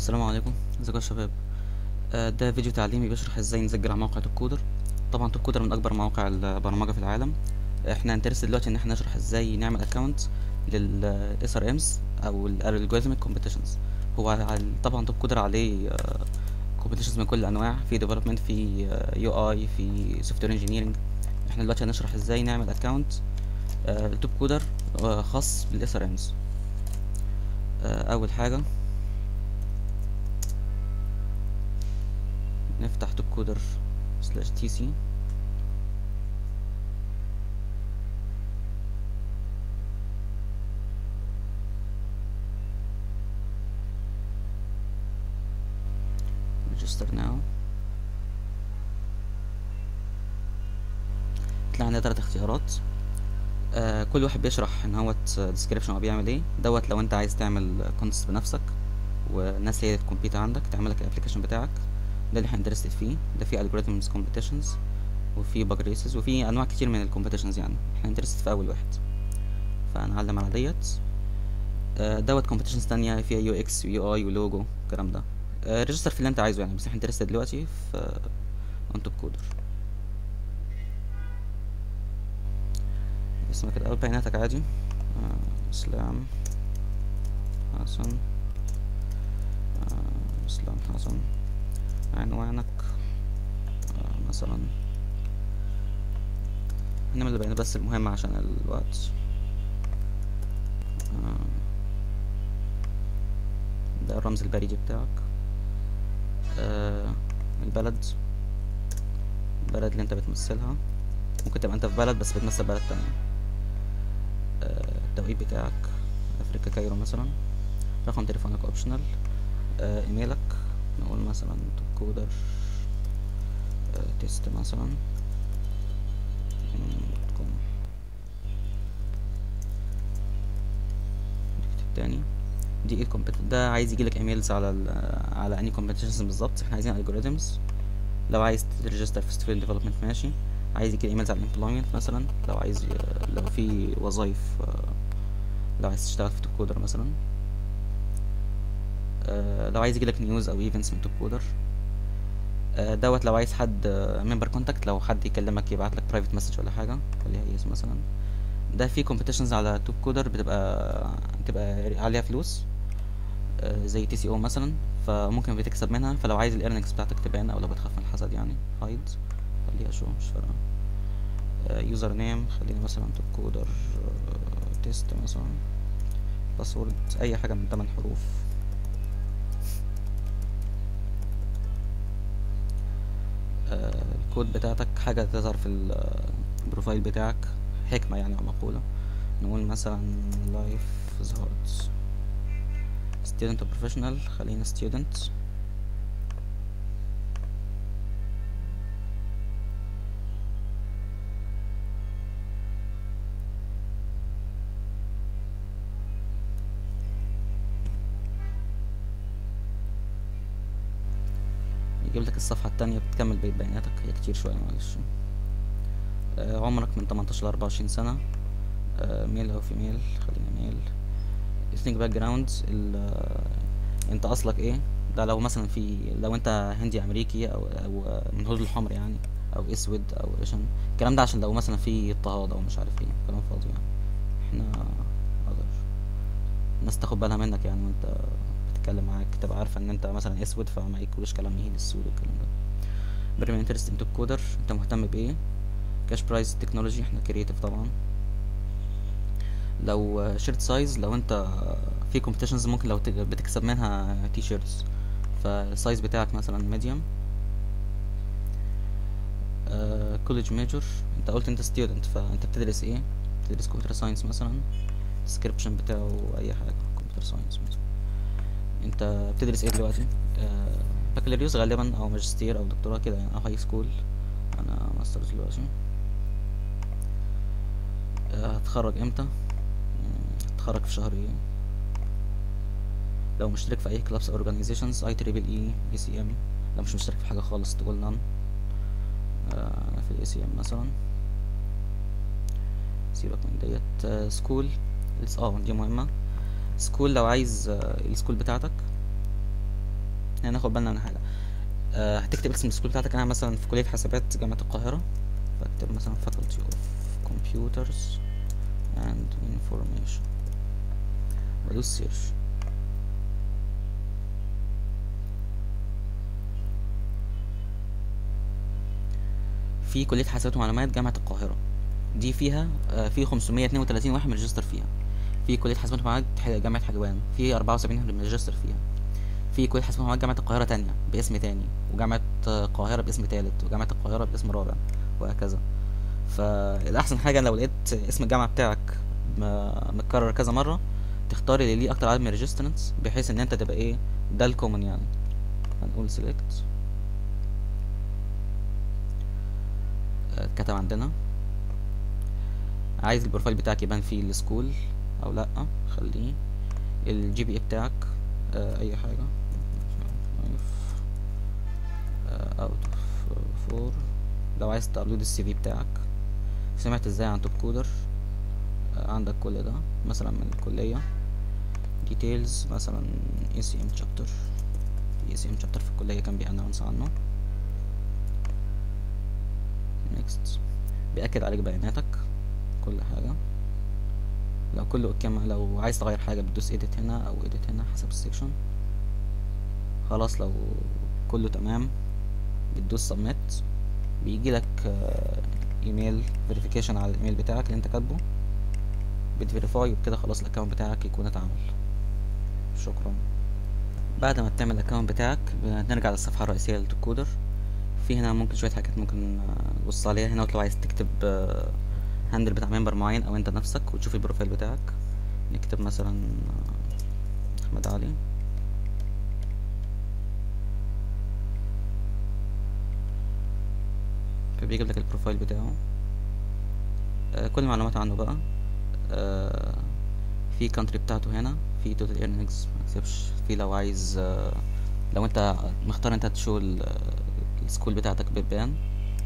السلام عليكم ازيكم يا شباب آه، ده فيديو تعليمي بيشرح ازاي نسجل على موقع توب كودر طبعا توب كودر من اكبر مواقع البرمجه في العالم احنا هنترس دلوقتي ان احنا نشرح ازاي نعمل اكونت للاس ار امز او الالجوريزمك كومبيتيشنز هو على- طبعا توب كودر عليه كومبيتيشنز من كل الانواع في ديفلوبمنت في يو اي في سوفت وير انجينيرنج احنا دلوقتي هنشرح ازاي نعمل اكونت توب كودر خاص بالاس ار امز اول حاجه نفتح توب كودر سلاش تي سي register now طلع عندنا تلات اختيارات آه كل واحد بيشرح ان هو description هو بيعمل ايه دوت لو انت عايز تعمل كونتست بنفسك والناس هي تكمبيت عندك تعمل لك الابلكيشن بتاعك ده اللي احنا انترستد فيه ده فيه algorithms competitions وفي bug races وفي انواع كتير من الكومبيتيشنز يعني احنا انترستد في اول واحد فهنعلم على ديت آه، دوت كومبيتيشنز تانية فيها يو اكس ويو اي ولوجو الكلام ده ريجستر في اللي انت عايزه يعني بس احنا انترستد دلوقتي في اون توب كودر اسمك الاول بياناتك عادي آه، اسلام حسن آه، اسلام حسن عنوانك آه، مثلا هنعمل البيانات بس المهمة عشان الوقت آه، ده الرمز البريدي بتاعك آه، البلد البلد اللي انت بتمثلها ممكن تبقى انت في بلد بس بتمثل بلد تانية آه، التوقيت بتاعك افريقيا كايرو مثلا رقم تليفونك اوبشنال ايميلك نقول مثلا توب كودر تيست مثلا دوت كوم نكتب تاني دي ايه كومبيت ده عايز يجيلك ايميلز على ال على اني كومبيتيشنز بالظبط احنا عايزين الجوريزمز لو عايز تريجستر في ستودنت ديفلوبمنت ماشي عايز يجي ايميلز على الامبلويمنت مثلا لو عايز ي... لو في وظايف آه، لو عايز تشتغل في توب كودر مثلا آه، لو عايز يجيلك نيوز او ايفنتس من توب كودر آه، دوت لو عايز حد ممبر كونتاكت لو حد يكلمك يبعت لك برايفت مسج ولا حاجه خليها يس مثلا ده في كومبيتيشنز على توب كودر بتبقى بتبقى عليها فلوس آه، زي تي سي او مثلا فممكن بتكسب منها فلو عايز الايرنكس بتاعتك تبان او لو بتخاف من الحسد يعني هايد خليها شو مش فارقه يوزر نيم خلينا مثلا توب كودر تيست مثلا باسورد اي حاجه من 8 حروف آه، الكود بتاعتك حاجة تظهر في ال- البروفايل بتاعك حكمة يعني أو مقولة نقول مثلا life is hard student or professional خلينا student يجيب لك الصفحة التانية بتكمل بقية بياناتك هي كتير شوية معلش آه، عمرك من 18 ل 24 سنة آه، ميل أو فيميل خلينا ميل ethnic باك جراوند انت اصلك ايه ده لو مثلا في لو انت هندي امريكي او او من الهنود الحمر يعني او اسود او ايشن الكلام ده عشان لو مثلا في اضطهاد او مش عارف ايه كلام فاضي يعني احنا اقدر الناس تاخد بالها منك يعني وانت بتتكلم معاك تبقى عارفه ان انت مثلا اسود فما يقولوش كلام يهين السود والكلام ده بريمي انترست انتو كودر انت مهتم بايه كاش برايز تكنولوجي احنا كرييتيف طبعا لو شيرت سايز لو انت في كومبيتيشنز ممكن لو ت- بتكسب منها تي شيرتس فالسايز بتاعك مثلا ميديوم كوليدج ميجور انت قلت انت ستودنت فانت بتدرس ايه بتدرس كمبيوتر ساينس مثلا الديسكريبشن بتاعه اي حاجه كمبيوتر ساينس مثلا انت بتدرس ايه دلوقتي بكالوريوس غالبا او ماجستير او دكتوراه كده يعني او هاي سكول انا ماسترز دلوقتي آه، هتخرج امتى مم، هتخرج في شهر ايه لو مشترك في اي كلابس او اورجانيزيشنز اي تريبل اي اي سي ام لو مش مشترك في حاجه خالص تقول نان انا في الاي سي ام مثلا سيبك من ديت سكول اه دي مهمه سكول لو عايز آه، السكول بتاعتك احنا هناخد بالنا من حاجه آه هتكتب اسم السكول بتاعتك انا مثلا في كليه حسابات جامعه القاهره فاكتب مثلا faculty of computers and information وادوس سيرش في كليه حسابات ومعلومات جامعه القاهره دي فيها آه في 532 واحد ماجستير فيها في كليه حسابات ومعلومات جامعه حلوان في 74 ماجستير فيها في كليه حسابات ومعلومات جامعه القاهره تانية باسم تاني وجامعه القاهره باسم تالت وجامعه القاهره باسم رابع وهكذا فالاحسن حاجه لو لقيت اسم الجامعه بتاعك م- متكرر كذا مره تختار اللي ليه اكتر عدد من الريجسترنس بحيث ان انت تبقى ايه ده الكومن يعني هنقول select آه، اتكتب عندنا عايز البروفايل بتاعك يبان فيه السكول او لا خليه الجي بي اي بتاعك آه، اي حاجه اوت اوف فور لو عايز تابلود السي في بتاعك سمعت ازاي عن توب كودر آه، عندك كل ده مثلا من الكليه ديتيلز مثلا اي سي ام شابتر اي سي ام شابتر في الكليه كان بيانونس عنه نيكست بيأكد عليك بياناتك كل حاجه لو كله اوكي مع- لو عايز تغير حاجه بتدوس edit هنا او edit هنا حسب السيكشن خلاص لو كله تمام بتدوس submit بيجي لك ايميل فيريفيكيشن على الايميل بتاعك اللي انت كاتبه بتفيريفاي وبكده خلاص الاكونت بتاعك يكون اتعمل شكرا بعد ما تعمل الاكونت بتاعك بنرجع للصفحه الرئيسيه للتكودر في هنا ممكن شويه حاجات ممكن آه، تبص عليها هنا لو عايز تكتب هاندل بتاع ممبر معين او انت نفسك وتشوف البروفايل بتاعك نكتب مثلا آه، احمد علي فبيجيب لك البروفايل بتاعه آه، كل المعلومات عنه بقى آه، في كانتري بتاعته هنا في توتال ايرنينجز ما تكتبش في لو عايز آه، لو انت مختار انت تشو ال- السكول بتاعتك بتبان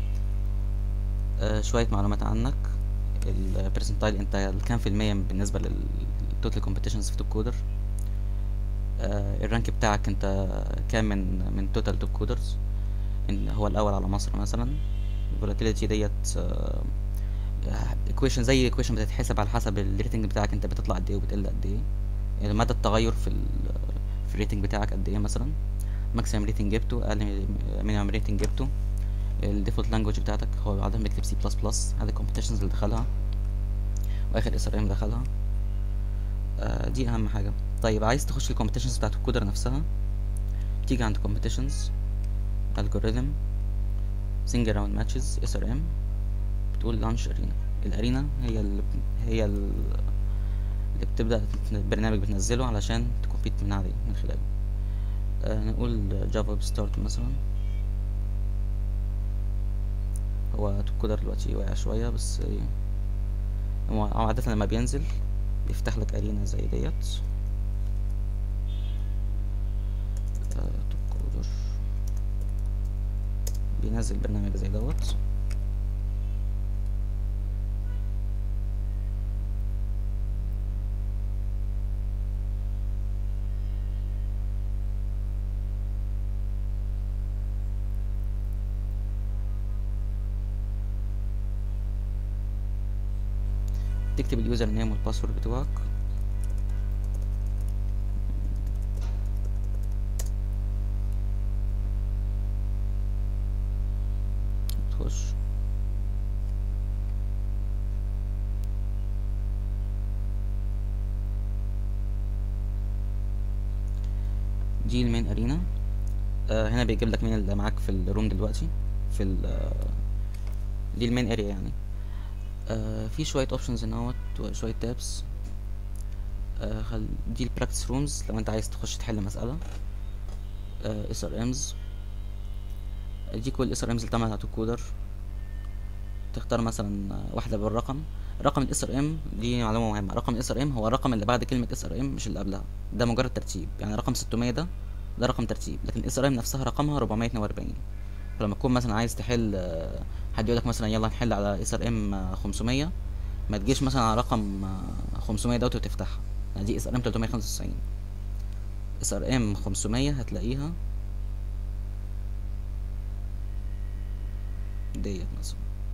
آه، شوية معلومات عنك البرسنتايل انت كام في المية بالنسبة للتوتال كومبيتيشنز في توب كودر الرانك بتاعك انت كام من من توتال توب كودرز ان هو الاول على مصر مثلا الفولاتيليتي ديت ايكويشن زي ايكويشن بتتحسب على حسب الريتنج بتاعك انت بتطلع قد ايه وبتقل قد ايه يعني مدى التغير في ال في الريتنج بتاعك قد ايه مثلا ماكسيمم ريتنج جبته اقل مينيمم ريتنج جبته الديفولت لانجوج بتاعتك هو عاده بيكتب سي بلس بلس هذه الكومبيتيشنز اللي دخلها واخر اس ار ام دخلها آه دي اهم حاجه طيب عايز تخش الكومبيتيشنز بتاعت الكودر نفسها تيجي عند كومبيتيشنز الجوريثم سنجل راوند ماتشز اس ار ام بتقول لانش ارينا الارينا هي ال هي ال اللي بتبدا البرنامج بتنزله علشان تكمبيت من عليه من خلاله آه نقول جافا ويب ستارت مثلا هو توب كودر دلوقتي واقع شويه بس ايه هو هو عادة لما بينزل بيفتح لك ارينا زي ديت آه، توب كودر بينزل برنامج زي دوت تكتب اليوزر نيم والباسورد بتوعك تخش دي المين ارينا آه هنا بيجيب لك مين اللي معاك في الروم دلوقتي في ال آه، دي المين اريا يعني آه في شوية اوبشنز هنا اهوت وشوية تابس آه خل... دي البراكتس رومز لو انت عايز تخش تحل مسألة اس ار امز دي كل اس ار امز اللي اتعملت على كودر تختار مثلا آه، واحدة بالرقم رقم الاس ار ام دي معلومة مهمة رقم الاس ار ام هو الرقم اللي بعد كلمة اس ار ام مش اللي قبلها ده مجرد ترتيب يعني رقم 600 ده ده رقم ترتيب لكن الاس ار ام نفسها رقمها 442 فلما تكون مثلا عايز تحل آه، حد يقولك مثلا يلا نحل على اس ار ام 500 ما تجيش مثلا على رقم آه، 500 دوت وتفتحها يعني دي اس ار ام 395 اس ار ام 500 هتلاقيها ديت مثلا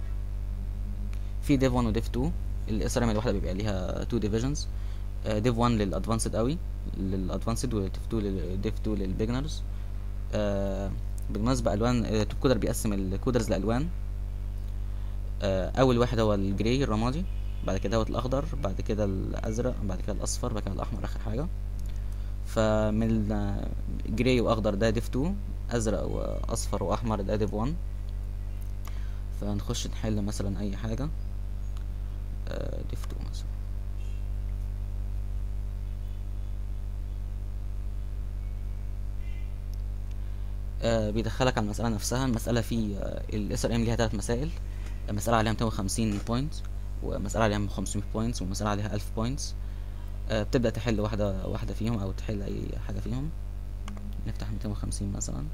في ديف 1 وديف 2 الاس ار ام الواحده بيبقى ليها 2 ديفيجنز ديف 1 للادفانسد قوي للادفانسد وديف 2 للديف 2 للبيجنرز بالمناسبه الوان توب كودر بيقسم الكودرز لالوان آه، اول واحد هو الجراي الرمادي بعد كده هو الاخضر بعد كده الازرق بعد كده الاصفر بعد كده الاحمر اخر حاجه فمن جراي واخضر ده ديف 2 ازرق واصفر واحمر ده ديف 1 فنخش نحل مثلا اي حاجه آه، ديف 2 مثلا آه، بيدخلك على المسألة نفسها المسألة في الاس ار ام ليها تلات مسائل مسألة عليها 250 بوينت ومسألة عليها 500 بوينتس ومسألة عليها 1000 بوينتس بتبدأ تحل واحدة واحدة فيهم أو تحل أي حاجة فيهم نفتح 250 مثلا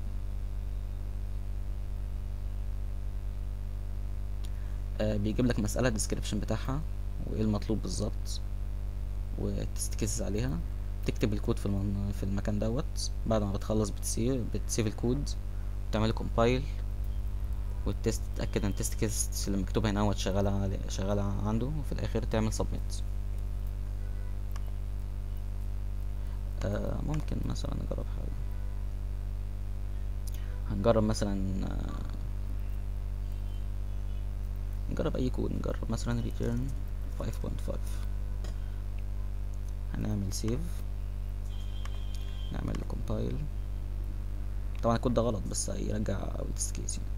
آه، بيجيب لك مسألة الديسكريبشن بتاعها وايه المطلوب بالظبط وتست كيسز عليها تكتب الكود في المن... في المكان دوت بعد ما بتخلص بتسيف بتسيف الكود وتعمل كومبايل والتست تتأكد ان التست كيس اللي مكتوبة هنا شغالة علي- شغالة عنده وفي الآخر تعمل سبميت آه ممكن مثلا نجرب حاجة هنجرب مثلا آه، نجرب أي كود نجرب مثلا return 5.5 هنعمل سيف نعمل compile طبعا الكود ده غلط بس هيرجع التست كيس يعني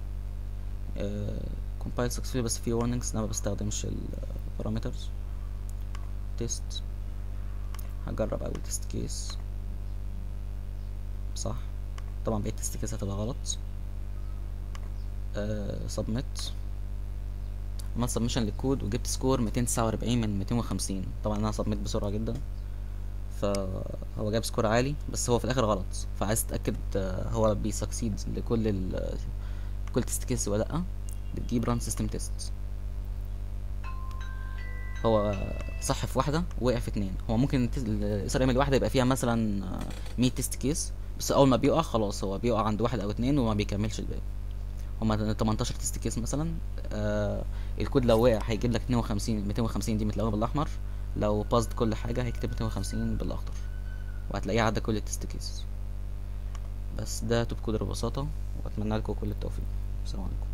compile successfully بس في warnings انا ما بستخدمش البارامترز تيست هجرب اول تيست كيس صح طبعا بقيت تيست كيس هتبقى غلط سبميت عملت سبمشن للكود وجبت سكور 249 من 250 طبعا انا سبميت بسرعه جدا فهو جاب سكور عالي بس هو في الاخر غلط فعايز تتاكد آه، هو بيسكسيد لكل ال كل تيست كيس ولا لا بتجيب ران سيستم تيست هو صح في واحده وقع في اتنين هو ممكن الاس ار ام الواحده يبقى فيها مثلا آه، 100 تيست كيس بس اول ما بيقع خلاص هو بيقع عند واحد او اتنين وما بيكملش الباقي هما 18 تيست كيس مثلا آه الكود لو وقع هيجيب لك 52 250 دي متلونه بالاحمر لو باست كل حاجه هيكتب 250 بالاخضر وهتلاقيه عدى كل التيست كيس بس ده توب كود ببساطه واتمنى لكم كل التوفيق السلام عليكم